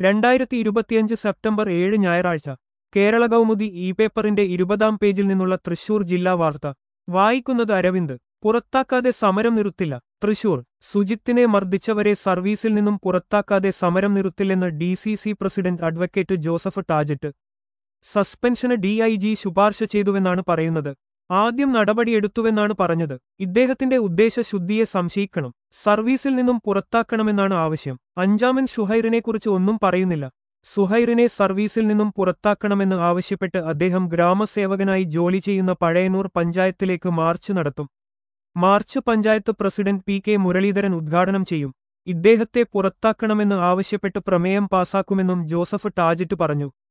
രണ്ടായിരത്തി ഇരുപത്തിയഞ്ച് സെപ്റ്റംബർ ഏഴ് ഞായറാഴ്ച കേരള കൗമുദി ഇ പേപ്പറിന്റെ ഇരുപതാം പേജിൽ നിന്നുള്ള തൃശൂർ ജില്ലാ വാർത്ത വായിക്കുന്നത് അരവിന്ദ് പുറത്താക്കാതെ സമരം നിർത്തില്ല തൃശൂർ സുജിത്തിനെ മർദ്ദിച്ചവരെ സർവീസിൽ നിന്നും പുറത്താക്കാതെ സമരം നിർത്തില്ലെന്ന് D C C president advocate Joseph Tajet സസ്പെൻഷന് ഡി ഐ ജി ശുപാർശ ചെയ്തുവെന്നാണ് പറയുന്നത് ആദ്യം നടപടിയെടുത്തുവെന്നാണ് പറഞ്ഞത് ഇദ്ദേഹത്തിന്റെ ഉദ്ദേശശുദ്ധിയെ സംശയിക്കണം സർവീസിൽ നിന്നും പുറത്താക്കണമെന്നാണ് ആവശ്യം അഞ്ചാമൻ ഷുഹൈറിനെക്കുറിച്ച് ഒന്നും പറയുന്നില്ല സുഹൈറിനെ സർവീസിൽ നിന്നും പുറത്താക്കണമെന്ന് ആവശ്യപ്പെട്ട് അദ്ദേഹം ഗ്രാമസേവകനായി ജോലി ചെയ്യുന്ന പഴയന്നൂർ പഞ്ചായത്തിലേക്ക് മാർച്ച് നടത്തും march panchayat president P K Muraleedharan ഉദ്ഘാടനം ചെയ്യും ഇദ്ദേഹത്തെ പുറത്താക്കണമെന്ന് ആവശ്യപ്പെട്ട് പ്രമേയം പാസാക്കുമെന്നും ജോസഫ് ടാജറ്റ് പറഞ്ഞു